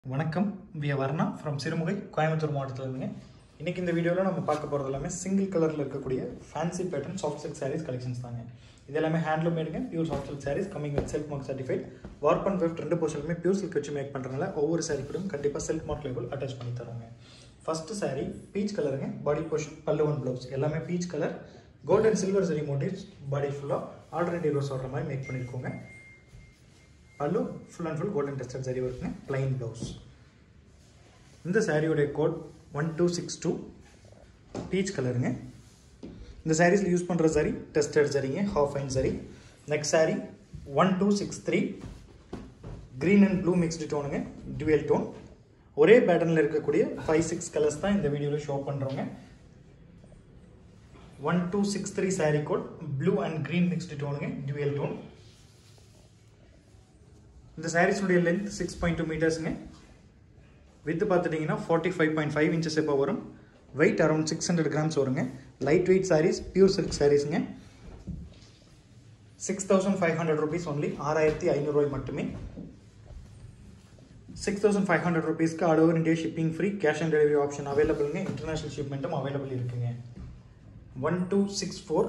வணக்கம் V Varna from Sirumugai Coimbatore மாவட்டத்தில் இருந்துங்க இன்னைக்கு இந்த வீடியோவில் நம்ம பார்க்க போகிறது எல்லாமே சிங்கிள் கலரில் இருக்கக்கூடிய fancy pattern soft silk saris collections தாங்க இது எல்லாமே ஹேண்ட்லூம் மேடுங்க pure soft silk saris coming with self mark certified warp and weft ரெண்டு போர்ஷனுமே பியூர் சில்க் வச்சு மேக் பண்ணுறதுனால ஒவ்வொரு சாரீ கூட கண்டிப்பாக செல்ஃப் மார்க் லேபிள் அட்டாச் பண்ணி தருவாங்க ஃபர்ஸ்ட் சாரீ பீச் கலருங்க body portion pallu one blouse எல்லாமே peach colour gold and silver zari motifs body ஃபுல்லாக ஆல்டர்னேட்டிவ் ரோஸ் வர்ற மாதிரி மேக் பண்ணியிருக்கோங்க pallu full and full golden tested zari ஒர்க்குங்க பிளைன் ப்ளவுஸ் இந்த சாரியோடைய code one two six two peach கலருங்க இந்த சாரீஸில் யூஸ் பண்ணுற சாரி டெஸ்டட் சரிங்க half fine zari next sari one two six three green and blue mixed டோனுங்க டுவெல் டோன் ஒரே பேட்டர்னில் இருக்கக்கூடிய ஃபைவ் சிக்ஸ் கலர்ஸ் தான் இந்த வீடியோவில் ஷோ பண்ணுறோங்க one two six three sari code blue and green mixed டோனுங்க டுவெல் டோன் இந்த சாரீஸுடைய லென்த் சிக்ஸ் பாயிண்ட் டூ மீட்டர்ஸுங்க வித்து பார்த்துட்டிங்கன்னா forty five point five inches எப்போ வரும் weight around six hundred grams வருங்க light weight saris pure silk சாரீஸுங்க six thousand five hundred rupees only ஆறாயிரத்தி ஐநூறுரூவாய் மட்டுமே சிக்ஸ் தௌசண்ட் ஃபைவ் ஹண்ட்ரட் ருபீஸ்க்கு all over India shipping free cash on delivery option அவைலபிளுங்க international ஷிப்மெண்ட்டும் அவைலபிள் இருக்குங்க ஒன் டூ சிக்ஸ் ஃபோர்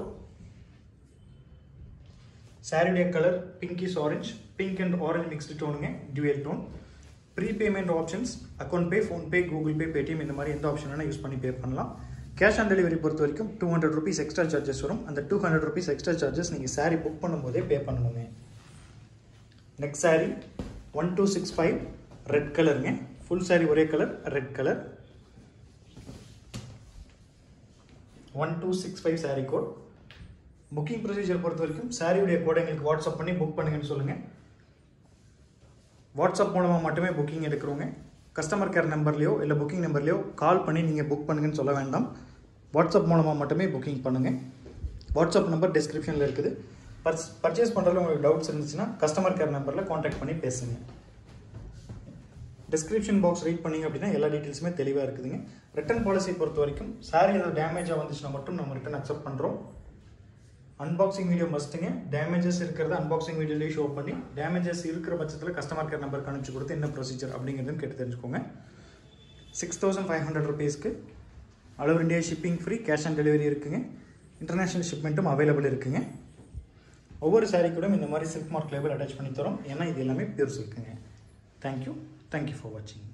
சாரியுடைய colour pinkish orange pink and orange mixed டோனுங்க dual tone prepayment options account pay PhonePe Google Pay Paytm இந்த மாதிரி எந்த option வேணால் use பண்ணி பே பண்ணலாம் கேஷ் ஆன் டெலிவரி பொறுத்த வரைக்கும் two hundred rupees extra charges வரும் அந்த two hundred rupees extra charges நீங்கள் சாரீ புக் பண்ணும்போதே பே பண்ணணுங்க next sari one two six five red கலருங்க ஃபுல் சாரீ ஒரே colour red colour one two six five sari code booking procedure பொறுத்த வரைக்கும் சாரியுடைய கோடை எங்களுக்கு வாட்ஸ்அப் பண்ணி புக் பண்ணுங்கன்னு சொல்லுங்கள் வாட்ஸ்அப் மூலமாக மட்டுமே புக்கிங் எடுக்கிறவங்க கஸ்டமர் கேர் நம்பர்லையோ இல்லை புக்கிங் நம்பர்லையோ கால் பண்ணி நீங்கள் புக் பண்ணுங்கன்னு சொல்ல வேண்டாம் வாட்ஸ்அப் மூலமாக மட்டுமே புக்கிங் பண்ணுங்கள் வாட்ஸ்அப் நம்பர் டிஸ்கிரிப்ஷனில் இருக்குது பர்ஸ் பர்ச்சேஸ் பண்ணுறதுல உங்களுக்கு டவுட்ஸ் இருந்துச்சுன்னா கஸ்டமர் கேர் நம்பரில் காண்டாக்ட் பண்ணி பேசுங்க டிஸ்கிரிப்ஷன் பாக்ஸ் ரீட் பண்ணிங்க அப்படின்னா எல்லா டீட்டெயில்ஸுமே தெளிவாக இருக்குதுங்க ரிட்டன் பாலிசி பொறுத்த வரைக்கும் சாரி ஏதாவது டேமேஜாக வந்துச்சுன்னா மட்டும் நம்ம ரிட்டன் அக்செப்ட் பண்ணுறோம் அன்பாக்சிங் வீடியோ மஸ்ட்டுங்க டேமேஜஸ் இருக்கிறத அன்பாக்சிங் வீடியோலேயே ஷோ பண்ணி டேமேஜஸ் இருக்கிற பட்சத்தில் கஸ்டமர் கேர் நம்பருக்கு அனுப்பிச்சு கொடுத்து என்ன ப்ரொசீஜர் அப்படிங்கிறதும் கேட்டு தெரிஞ்சுக்கோங்க சிக்ஸ் தௌசண்ட் ஃபைவ் ஹண்ட்ரட் ருபீஸ்க்கு அளவு India shipping free cash on delivery இருக்குங்க இன்டர்நேஷனல் ஷிப்மெண்ட்டும் அவைலபிள் இருக்குங்க ஒவ்வொரு சாரீ கூட இந்த மாதிரி சில்க் மார்க் லேபிள் அட்டாச் பண்ணி தரோம் ஏன்னா இது எல்லாமே பியூர் சில்க்குங்க தேங்க்யூ தேங்க்யூ ஃபார் வாட்சிங்